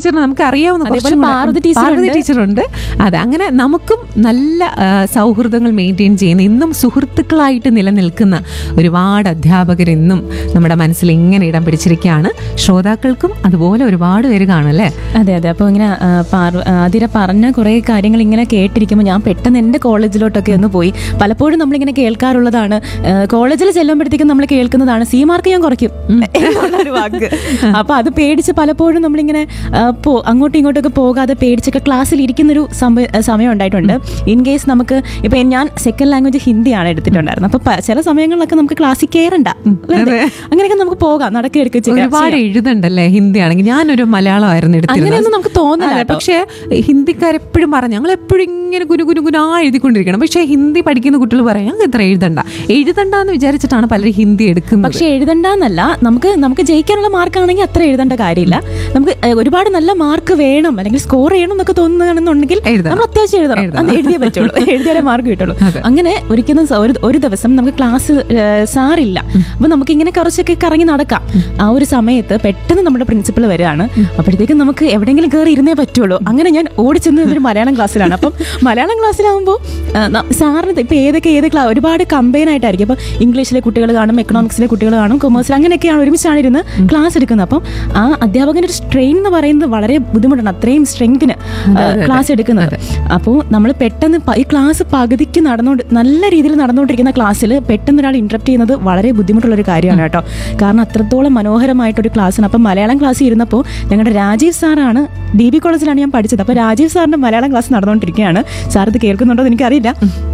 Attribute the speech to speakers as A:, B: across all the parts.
A: ടീച്ചറിനെ നമുക്ക് അറിയാവുന്ന
B: അതേപോലെ
A: കുറച്ചും കൂടെ-
B: പാർവതി ടീച്ചറുണ്ട്.
A: പാർവതി ടീച്ചറുണ്ട് അതെ അങ്ങനെ നമുക്കും നല്ല ആ, സൗഹൃദങ്ങൾ മെയിൻറ്റെയിൻ ചെയ്യുന്ന ഇന്നും സുഹൃത്തുക്കളായിട്ട് നിലനിൽക്കുന്ന ഒരുപാട് അധ്യാപകർ ഇന്നും നമ്മുടെ മനസ്സിൽ ഇങ്ങനെ ഇടം പിടിച്ചിരിക്കുകയാണ് ശ്രോതാക്കൾക്കും അതുപോലെ ഒരുപാട് പേര് കാണുമല്ലേ
B: അതെ അതെ അപ്പോൾ ഇങ്ങനെ ആ, പാർവ- ആ, അതിര പറഞ്ഞ കുറേ കാര്യങ്ങൾ ഇങ്ങനെ കേട്ടിരിക്കുമ്പോൾ ഞാൻ പെട്ടെന്ന് എൻ്റെ കോളേജിലോട്ടൊക്കെ ഒന്ന് പോയി പലപ്പോഴും നമ്മളിങ്ങനെ കേൾക്കാറുള്ളതാണ് ആ, കോളേജിൽ ചെല്ലുമ്പോഴത്തേക്കും നമ്മൾ കേൾക്കുന്നതാണ് സി മാർക്ക് ഞാൻ കുറയ്ക്കും എന്നുള്ളൊരു വാക്ക് അപ്പോൾ അത് പേടിച്ച് പലപ്പോഴും നമ്മളിങ്ങനെ ആ, പോ അങ്ങോട്ടും ഇങ്ങോട്ടൊക്കെ പോകാതെ പേടിച്ചൊക്കെ ക്ലാസ്സിൽ ഇരിക്കുന്നൊരു സംഭ- സമയം ഉണ്ടായിട്ടുണ്ട് ഇൻ കേസ് നമുക്ക് ഇപ്പം ഞാൻ സെക്കൻഡ് ലാംഗ്വേജ് ഹിന്ദിയാണ് എടുത്തിട്ടുണ്ടായിരുന്നത് അപ്പോൾ പ- ചില സമയങ്ങളിലൊക്കെ നമുക്ക് ക്ലാസ്സിൽ കയറണ്ട വെറുതെ. അങ്ങനെയൊക്കെ നമുക്ക് പോകാം നടക്കുകയൊക്കെ
A: ഒരുപാട് എഴുതണ്ടല്ലേ ഹിന്ദി ആണെങ്കിൽ ഞാനൊരു മലയാളമായിരുന്നു എടുത്തിരുന്നത്
B: അങ്ങനെയൊന്നും നമുക്ക് തോന്നില്ല
A: അതെ,
B: കേട്ടോ.
A: പക്ഷേ ഹിന്ദിക്കാരെപ്പോഴും പറഞ്ഞു ഞങ്ങൾ എപ്പോഴും ഇങ്ങനെ കുരു കുരു കുനാ എഴുതിക്കൊണ്ടിരിക്കണം പക്ഷേ ഹിന്ദി പഠിക്കുന്ന കുട്ടികൾ പറയും ഞങ്ങൾക്ക് ഇത്ര എഴുതണ്ട എഴുതണ്ട എന്ന് വിചാരിച്ചിട്ടാണ് പലരും ഹിന്ദി എടുക്കുന്നത്
B: പക്ഷെ എഴുതണ്ടെന്നല്ല നമുക്ക് നമുക്ക് ജയിക്കാനുള്ള മാർക്കാണെങ്കിൽ അത്ര എഴുതേണ്ട കാര്യമില്ല നമുക്ക് ഏഹ്, ഒരുപാട് നല്ല മാർക്ക് വേണം അല്ലെങ്കിൽ സ്കോർ ചെയ്യണം എന്നൊക്കെ തോന്നുകയാണെന്നുണ്ടെങ്കിൽ
A: എഴുതണം.
B: നമ്മൾ അത്യാവശ്യം എഴുതണം
A: എഴുതണം.
B: അത് എഴുതിയേ പറ്റുള്ളൂ എഴുതിയാലേ മാർക്ക് കിട്ടുള്ളൂ
A: അതെ.
B: അങ്ങനെ ഒരിക്കലും സ- ഒരു ഒരു ദിവസം നമുക്ക് ക്ലാസ് ഏഹ്, സാറില്ല അപ്പൊ നമുക്ക് ഇങ്ങനെ കുറച്ചൊക്കെ കറങ്ങി നടക്കാം ആ ഒരു സമയത്ത് പെട്ടെന്ന് നമ്മുടെ പ്രിൻസിപ്പൾ വരികയാണ് അപ്പോഴത്തേക്കും നമുക്ക് എവിടെയെങ്കിലും കയറി ഇരുന്നേ പറ്റുള്ളൂ അങ്ങനെ ഞാൻ ഓടിച്ചെന്ന് ഒരു മലയാളം ക്ലാസ്സിലാണ് അപ്പം മലയാളം ക്ലാസ്സിലാകുമ്പോൾ സാറിന് ഇപ്പൊ ഏതൊക്കെ ഏത് ക്ലാ ഒരുപാട് കമ്പൈൻ ആയിട്ടായിരിക്കും അപ്പൊ ഇംഗ്ലീഷിലെ കുട്ടികൾ കാണും എക്കണോമിക്സിലെ കുട്ടികൾ കാണും കൊമേഴ്സിൽ അങ്ങനെയൊക്കെയാണ് ഒരുമിച്ചാണ് ഇരുന്ന് ക്ലാസ് എടുക്കുന്നത് അപ്പം ആ അധ്യാപകന്റെ ഒരു സ്ട്രെയിൻ എന്ന് പറയുന്നത് വളരെ ബുദ്ധിമുട്ടാണ് അത്രയും സ്ട്രെങ്തിന് ക്ലാസ് എടുക്കുന്നത് അപ്പോൾ നമ്മൾ പെട്ടെന്ന് പ- ഈ ക്ലാസ് പകുതിക്ക് നടന്നുകൊണ്ട് നല്ല രീതിയിൽ നടന്നുകൊണ്ടിരിക്കുന്ന ക്ലാസ്സിൽ പെട്ടെന്ന് ഒരാൾ ഇന്ററപ്റ്റ് ചെയ്യുന്നത് വളരെ ബുദ്ധിമുട്ടുള്ള ഒരു കാര്യമാണ് കേട്ടോ കാരണം അത്രത്തോളം മനോഹരമായിട്ടൊരു ക്ലാസ്സാണ് അപ്പം മലയാളം ക്ലാസ് ഇരുന്നപ്പോൾ ഞങ്ങളുടെ രാജീവ് സാറാണ് ഡി ബി കോളേജിലാണ് ഞാൻ പഠിച്ചത് അപ്പോൾ രാജീവ് സാറിന്റെ മലയാളം ക്ലാസ് നടന്നുകൊണ്ടിരിക്കുകയാണ് സാർ ഇത് കേൾക്കുന്നുണ്ടോ എന്ന് എനിക്കറിയില്ല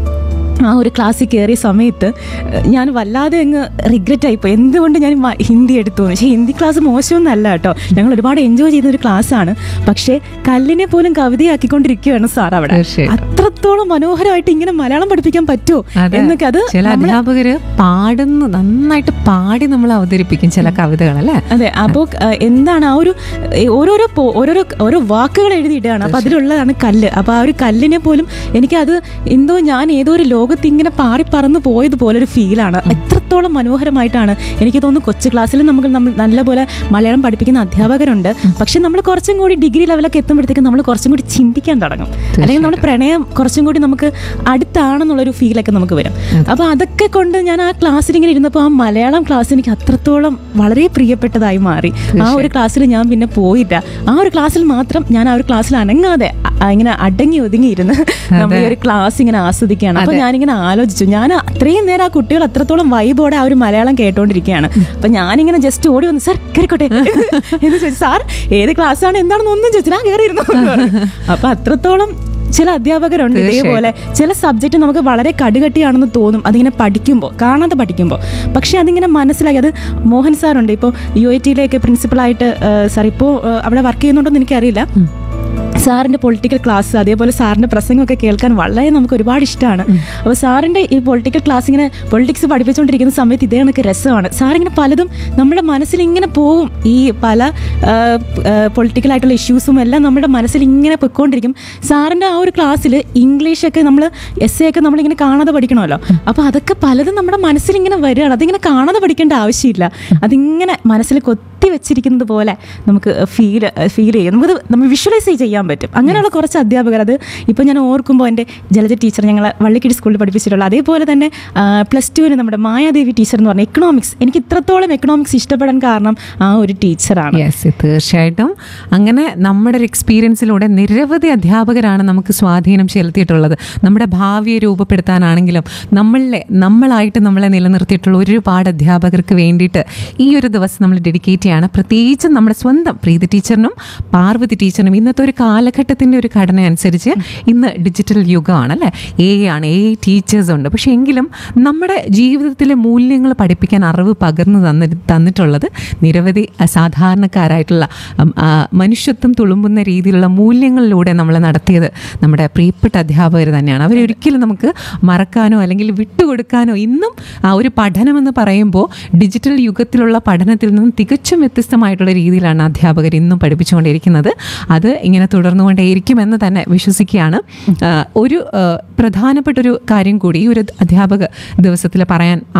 B: ആ ഒരു ക്ലാസ്സിൽ കയറിയ സമയത്ത് ഏഹ്, ഞാൻ വല്ലാതെ അങ്ങ് റിഗ്രറ്റ് ആയിപ്പോയി എന്തുകൊണ്ട് ഞാൻ മ- ഹിന്ദി എടുത്തു എന്ന്. പക്ഷേ ഹിന്ദി ക്ലാസ് മോശമൊന്നല്ല കേട്ടോ ഞങ്ങൾ ഒരുപാട് എൻജോയ് ചെയ്യുന്ന ഒരു ക്ലാസ്സാണ് പക്ഷേ കല്ലിനെ പോലും കവിതയാക്കിക്കൊണ്ടിരിക്കുകയാണ് സാർ അവിടെ
A: തീർച്ചയായും.
B: അത്രത്തോളം മനോഹരമായിട്ട് ഇങ്ങനെ മലയാളം പഠിപ്പിക്കാൻ പറ്റുമോ
A: അതെ.
B: എന്നൊക്കെ അത്
A: ചില
B: നമ്മള്
A: അധ്യാപകര് പാടുന്ന നന്നായിട്ട് പാടി നമ്മൾ അവതരിപ്പിക്കും ചില കവിതകൾ അല്ലേ
B: അതെ അപ്പോൾ എന്താണ് ആ ഒരു ഏ, ഓരോരോ പോ- ഓരോരോ ഓരോ വാക്കുകൾ എഴുതിയിട്ടാണ് അപ്പൊ അതിലുള്ളതാണ് കല്ല് അപ്പൊ ആ ഒരു കല്ലിനെ പോലും എനിക്കത് എന്തോ ഞാൻ ഏതോ ഒരു ലോകത്ത് ഇങ്ങനെ പാറി പറന്ന് പോയതുപോലെ ഒരു ഫീലാണ് എത്രത്തോളം മനോഹരമായിട്ടാണ് എനിക്ക് തോന്നുന്നു കൊച്ചു ക്ലാസ്സിൽ നമുക്ക് നമ്മൾ നല്ലപോലെ മലയാളം പഠിപ്പിക്കുന്ന അധ്യാപകരുണ്ട് പക്ഷെ നമ്മൾ കുറച്ചും കൂടി ഡിഗ്രി ലെവലൊക്കെ എത്തുമ്പോഴത്തേക്കും നമ്മൾ കുറച്ചും കൂടി ചിന്തിക്കാൻ തുടങ്ങും അല്ലെങ്കിൽ നമ്മുടെ പ്രണയം കുറച്ചും കൂടി നമുക്ക് അടുത്താണെന്നുള്ളൊരു ഫീലൊക്കെ നമുക്ക് വരും അപ്പൊ അതൊക്കെ കൊണ്ട് ഞാൻ ആ ക്ലാസ്സിൽ ഇങ്ങനെ ഇരുന്നപ്പോൾ ആ മലയാളം ക്ലാസ് എനിക്ക് അത്രത്തോളം വളരെ പ്രിയപ്പെട്ടതായി മാറി ആ ഒരു ക്ലാസ്സിൽ ഞാൻ പിന്നെ പോയില്ല ആ ഒരു ക്ലാസ്സിൽ മാത്രം ഞാൻ ആ ഒരു ക്ലാസ്സിൽ അനങ്ങാതെ അ- അ- ഇങ്ങനെ അടങ്ങി ഒതുങ്ങി ഇരുന്ന് നമ്മൾ ഈ ഒരു ക്ലാസ് ഇങ്ങനെ ആസ്വദിക്കുകയാണ് അപ്പൊ ഞാനിങ്ങനെ ആലോചിച്ചു ഞാൻ അത്രയും നേരം ആ കുട്ടികൾ അത്രത്തോളം വൈബോടെ ആ ഒരു മലയാളം കേട്ടോണ്ടിരിക്കുകയാണ് അപ്പൊ ഞാനിങ്ങനെ ജസ്റ്റ് ഓടി വന്നു സാർ കയറിക്കോട്ടെ എന്ന് ചോദിച്ചു സാർ ഏത് ക്ലാസ്സാണ് എന്താണെന്ന് ഒന്നും ചോദിച്ചു ഞാൻ കയറിയിരുന്നു എന്ന് പറഞ്ഞു. അപ്പൊ അത്രത്തോളം ചില അധ്യാപകരുണ്ട് ഇതേപോലെ ചില സബ്ജക്റ്റ് നമുക്ക് വളരെ കടുകട്ടിയാണെന്ന് തോന്നും അതിങ്ങനെ പഠിക്കുമ്പോൾ കാണാതെ പഠിക്കുമ്പോൾ പക്ഷെ അതിങ്ങനെ മനസ്സിലാക്കി അത് മോഹൻ സാറുണ്ട് ഇപ്പോൾ യു ഐ ടിയിലേക്ക് പ്രിൻസിപ്പളായിട്ട് സാർ ഇപ്പോൾ അവിടെ വർക്ക് ചെയ്യുന്നുണ്ടോന്ന് എനിക്കറിയില്ല സാറിന്റെ പൊളിറ്റിക്കൽ ക്ലാസ് അതേപോലെ സാറിന്റെ പ്രസംഗമൊക്കെ കേൾക്കാൻ വളരെ നമുക്ക് ഒരുപാട് ഇഷ്ടമാണ് അപ്പോൾ സാറിന്റെ ഈ പൊളിറ്റിക്കൽ ക്ലാസ് ഇങ്ങനെ പൊളിറ്റിക്സ് പഠിപ്പിച്ചുകൊണ്ടിരിക്കുന്ന സമയത്ത് ഇതേ കണക്ക് രസമാണ് സാറിങ്ങനെ പലതും നമ്മുടെ മനസ്സിൽ ഇങ്ങനെ പോവും ഈ പല പൊളിറ്റിക്കൽ ആയിട്ടുള്ള ഇഷ്യൂസും എല്ലാം നമ്മുടെ മനസ്സിൽ ഇങ്ങനെ പൊയ്ക്കൊണ്ടിരിക്കും സാറിന്റെ ആ ഒരു ക്ലാസ്സിൽ ഇംഗ്ലീഷൊക്കെ നമ്മൾ എസ് എ ഒക്കെ നമ്മളിങ്ങനെ കാണാതെ പഠിക്കണമല്ലോ അപ്പോൾ അതൊക്കെ പലതും നമ്മുടെ മനസ്സിൽ ഇങ്ങനെ വരികയാണ് അതിങ്ങനെ കാണാതെ പഠിക്കേണ്ട ആവശ്യമില്ല അതിങ്ങനെ മനസ്സിൽ കൊത്തി വെച്ചിരിക്കുന്നത് പോലെ നമുക്ക് ഫീൽ ഫീൽ ചെയ്യും നമുക്ക് നമ്മൾ വിഷ്വലൈസ് ചെയ്യാൻ പറ്റും അങ്ങനെയുള്ള കുറച്ച് അധ്യാപകർ അത് ഇപ്പോൾ ഞാൻ ഓർക്കുമ്പോൾ എൻ്റെ ജലജ ടീച്ചർ ഞങ്ങൾ വള്ളിക്കിടി സ്കൂളിൽ പഠിപ്പിച്ചിട്ടുള്ള അതേപോലെ തന്നെ പ്ലസ് ടുവിന് നമ്മുടെ മായാദേവി ടീച്ചർ എന്ന് പറഞ്ഞ എക്കണോമിക്സ് എനിക്ക് ഇത്രത്തോളം എക്കണോമിക്സ് ഇഷ്ടപ്പെടാൻ കാരണം ആ ഒരു ടീച്ചറാണ്
A: യെസ് തീർച്ചയായിട്ടും അങ്ങനെ നമ്മുടെ ഒരു എക്സ്പീരിയൻസിലൂടെ നിരവധി അധ്യാപകരാണ് നമുക്ക് സ്വാധീനം ചെലുത്തിയിട്ടുള്ളത് നമ്മുടെ ഭാവിയെ രൂപപ്പെടുത്താനാണെങ്കിലും നമ്മളിലെ നമ്മളായിട്ട് നമ്മളെ നിലനിർത്തിയിട്ടുള്ള ഒരുപാട് അധ്യാപകർക്ക് വേണ്ടിയിട്ട് ഈ ഒരു ദിവസം നമ്മൾ ഡെഡിക്കേറ്റ് ചെയ്യാണ് പ്രത്യേകിച്ചും നമ്മുടെ സ്വന്തം പ്രീതി ടീച്ചറിനും പാർവതി ടീച്ചറിനും ഇന്നത്തെ ഒരു കാലഘട്ടത്തിൻ്റെ ഒരു ഘടന അനുസരിച്ച് ഇന്ന് ഡിജിറ്റൽ യുഗമാണ് അല്ലേ എ ആണ് എ ടീച്ചേഴ്സ് ഉണ്ട് പക്ഷേ എങ്കിലും നമ്മുടെ ജീവിതത്തിലെ മൂല്യങ്ങൾ പഠിപ്പിക്കാൻ അറിവ് പകർന്നു തന്നി തന്നിട്ടുള്ളത് നിരവധി സാധാരണക്കാരായിട്ടുള്ള ഉം, ആ, മനുഷ്യത്വം തുളുമ്പുന്ന രീതിയിലുള്ള മൂല്യങ്ങളിലൂടെ നമ്മൾ നടത്തിയത് നമ്മുടെ പ്രിയപ്പെട്ട അധ്യാപകർ തന്നെയാണ് അവരൊരിക്കലും നമുക്ക് മറക്കാനോ അല്ലെങ്കിൽ വിട്ടുകൊടുക്കാനോ ഇന്നും ആ ഒരു പഠനമെന്ന് പറയുമ്പോൾ ഡിജിറ്റൽ യുഗത്തിലുള്ള പഠനത്തിൽ നിന്നും തികച്ചും വ്യത്യസ്തമായിട്ടുള്ള രീതിയിലാണ് അധ്യാപകർ ഇന്നും പഠിപ്പിച്ചുകൊണ്ടിരിക്കുന്നത് അത് ഇങ്ങനെ തുടർന്നുകൊണ്ടേയിരിക്കുമെന്ന് തന്നെ വിശ്വസിക്കുകയാണ് ആ, ഒരു ആ, പ്രധാനപ്പെട്ട ഒരു കാര്യം കൂടി ഈ ഒരു അധ്യാപക ദിവസത്തിൽ പറയാൻ